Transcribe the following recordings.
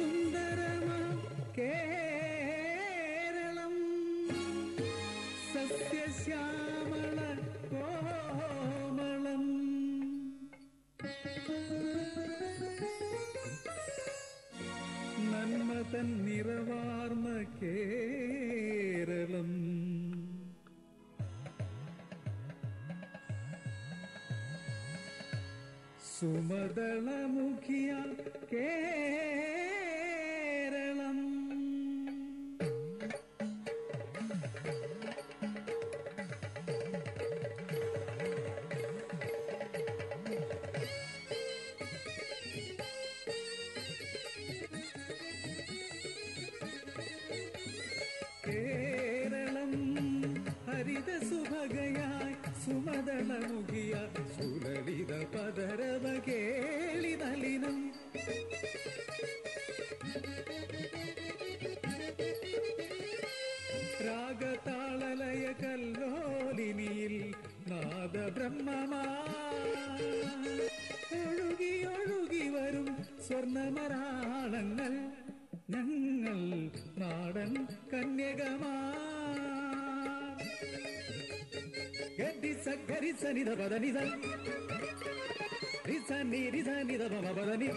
സുന്ദരമാം കേരളം സസ്യശ്യാമള കോമളം നന്മതൻ നിറവാർന്ന കേരളം സുമദളമുഖിയ കേരളം കേരളം ഹരിത സുഭഗയായി സുമദളമുഖിയ സുലളിത പദരവ കേളി നളിനം രാഗതാളലയ കല്ലോലിനിയിൽ നാദബ്രഹ്മമാ ഒഴുകി ഒഴുകി വരും സ്വർണമരാളങ്ങൾ ഞങ്ങൾ നാടൻ കന്യകമാ ഗരിസ ഗരിസ നിധ പദ നിധ റിസ നി റിസ നിധ പമ പദ നി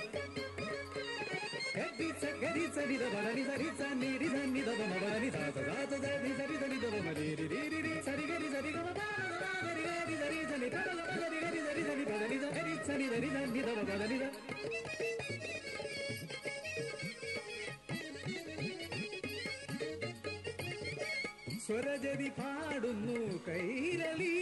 ഗരിസ ഗരിസ നിധ പദ നിധ റിസ നി റിസ നിധ പമ പദ നി സ സ സ സ സ നി സ രി സ നി ധ പമ രി രി രി രി രി സരി ഗരി സരി ഗമ പ ര ര ഗരി ഗരി സരി സ നി പ ര ര ഗരി ഗരി സരി സ നി പദ നി സ ഗരി സ നി ധ രി സ നി ധ പ പദ നി സ സ്വരജതി പാടുന്നു കൈരളി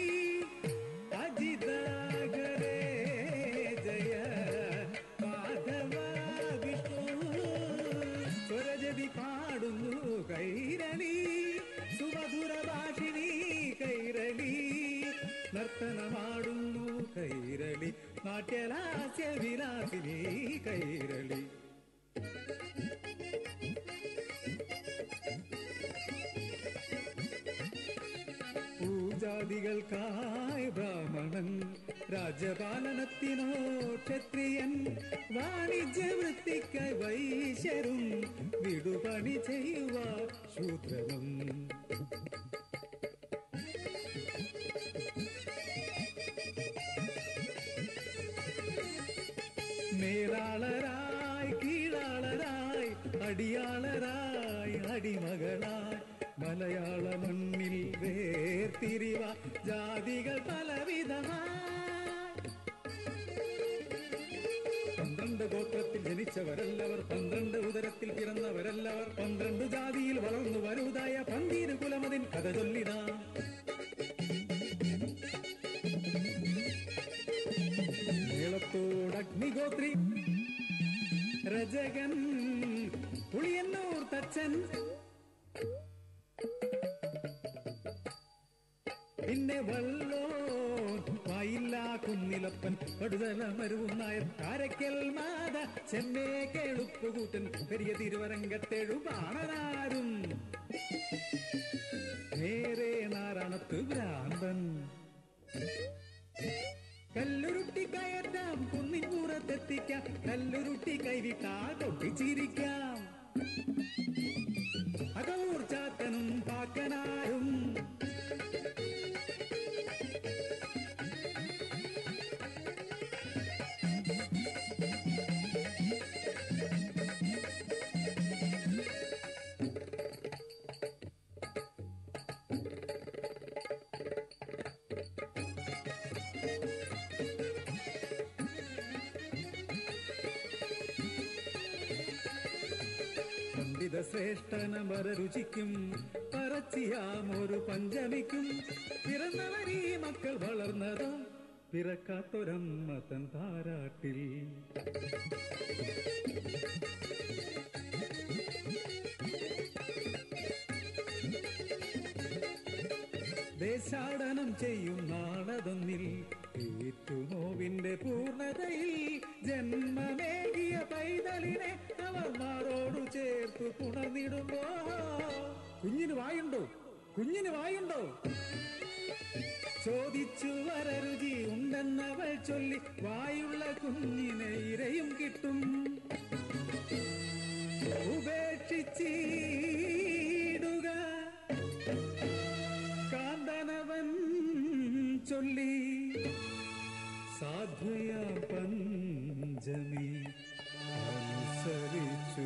അജിതാഗരേ ജയ മാധവ വിഷ്ണു സ്വരജതി പാടുന്നു കൈരളി സുമധുര ഭാഷിണി കൈരളി നർത്തനമാടുന്നു കൈരളി നാട്യലാസ്യ വിലാസിനി കൈരളി പൂജാതികൾക്കായി ബ്രാഹ്മണൻ രാജപാലനത്തിനോ ക്ഷത്രിയൻ വാണിജ്യവൃത്തിക്കായി വൈശ്യരും വിടുപണി ചെയ്യുക ശൂദ്രനും മേലാളരായി കീഴാളരായി അടിയാളരായി അടിമകളായി മലയാള മണ്ണിൽ വേർതിരിവ ജാതികൾ പലവിധമായി പന്ത്രണ്ട് ഗോത്രത്തിൽ ജനിച്ചവരല്ലവർ പന്ത്രണ്ട് ഉദരത്തിൽ പിറന്നവരല്ലവർ പന്ത്രണ്ട് ജാതിയിൽ വളർന്നു വലുതായ പന്തീര് കുലമതിൻ കഥ ചൊല്ലിടാം മേളത്തോടഗ്നിഗോത്രി രജകൻ പുളിയന്നൂർ തച്ചൻ പിന്നെ വല്ലോ വായില്ല കുന്നിലപ്പൻ കടുതല മരുവും നായർ കാരക്കൽ മാത ചെമ്മേ കേളുപ്പുകൂട്ടൻ പെരിയ തിരുവരങ്കത്തെഴുപാണനാരും നേരെ നാരായണത്ത് ഭ്രാന്തൻ കല്ലുരുട്ടി കയറ്റാം കുന്നിൻ പുറത്തെത്തിക്കാം കല്ലുരുട്ടി കൈവിട്ടാൽ പൊട്ടിച്ചിരിക്കാം അകവൂർ ചാത്തനും പാക്കനാരും പണ്ഡിത ശ്രേഷ്ഠനമര രുചിക്കും പറച്ചിയാം ഒരു പഞ്ചമിക്കും പിറന്നവരീ മക്കൾ വളർന്നതോ പിറക്കാത്തൊരമ്മ തൻ താരാട്ടിൽ ദേശാടനം ചെയ്യും നാളതൊന്നിൽ ഏറ്റുനോവിന്റെ പൂർണ്ണതയിൽ ജന്മമേകിയ പൈതലിനെ അവർ മാറോടു ചേർത്തു പുണർന്നിടുമ്പോ കുഞ്ഞിന് വായുണ്ടോ കുഞ്ഞിന് വായുണ്ടോ ചോദിച്ചു വരരുചി ഉണ്ടെന്നവൾ ചൊല്ലി വായുള്ള കുഞ്ഞിനെ ഇരയും കിട്ടും ഉപേക്ഷിച്ചിടുക കാന്തനവൻ ചൊല്ലി സാധ്വയ പഞ്ചമി അനുസരിച്ചു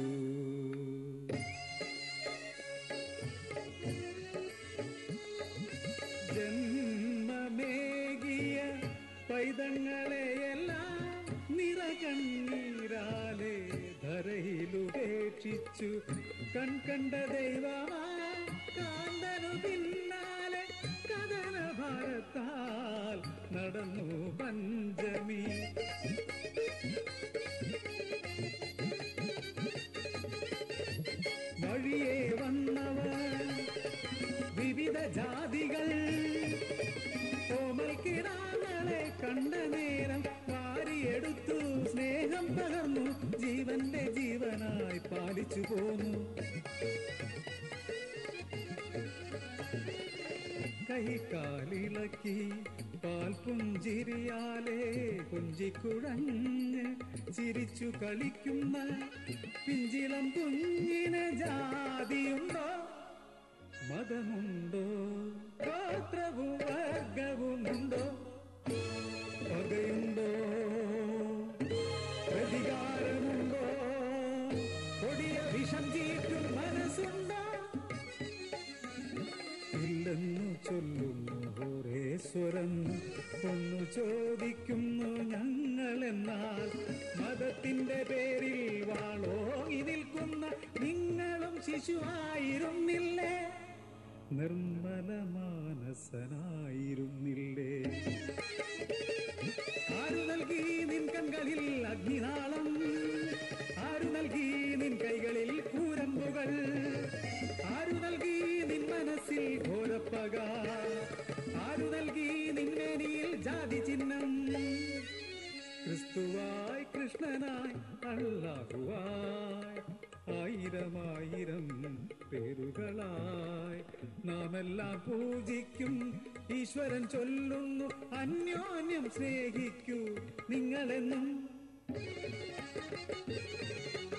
ജന്മമേകിയ പൈതങ്ങളെയെല്ലാം നിറകണ്ണീരാലെ ധരയിലുപേക്ഷിച്ചു കൺകണ്ട ദൈവമാ കാന്തനു പിന്നാലെ കഥന ഭാരത്താൽ നടന്നു പഞ്ചമി വഴിയെ വന്നവർ വിവിധ ജാതികൾ കോമൽ കിടാങ്ങളെ കണ്ട നേരം വാരിയെടുത്തു സ്നേഹം പകർന്നു ജീവന്റെ ജീവനായി പാലിച്ചു പോന്നു കൈകാലിളക്കി പാൽ പുഞ്ചിരിയാലെ കുഞ്ചിക്കുഴഞ്ഞ് ചിരിച്ചു കളിക്കുന്ന പിഞ്ചിളം കുഞ്ഞിന് ജാതിയുണ്ടോ മതമുണ്ടോ ഗോത്രവും വർഗവുമുണ്ടോ പകയുണ്ടോ പ്രതികാരമുണ്ടോ കൊടിയ വിഷം ചീറ്റും മനസ്സുണ്ടോ ഇല്ലെന്നു ചൊല്ലുന്നു ഒരേ സ്വരം ഒന്നു ചോദിക്കുന്നു ഞങ്ങളെന്നാൽ മതത്തിന്റെ പേരിൽ വാളോങ്ങി നിൽക്കുന്ന നിങ്ങളും ശിശുവായിരുന്നില്ലേ നിർമ്മല മാനസനായിരുന്നില്ലേ ആരു നൽകി നിൻ കൺകളിൽ അഗ്നിനാളം ആരു നൽകി നിൻ കൈകളിൽ കൂരമ്പുകൾ ആരു നൽകി നിൻ മനസ്സിൽ ഘോരപ്പക ആരു നൽകി നിൻമേനിയിൽ ജാതി ചിഹ്നം ക്രിസ്തുവായി കൃഷ്ണനായി അള്ളാഹുവായി ആയിരമായിരം പേരുകളായി നാം എല്ലാം പൂജിക്കും ഈശ്വരൻ ചൊല്ലുന്നു അന്യോന്യം സ്നേഹിക്കൂ നിങ്ങളെന്നും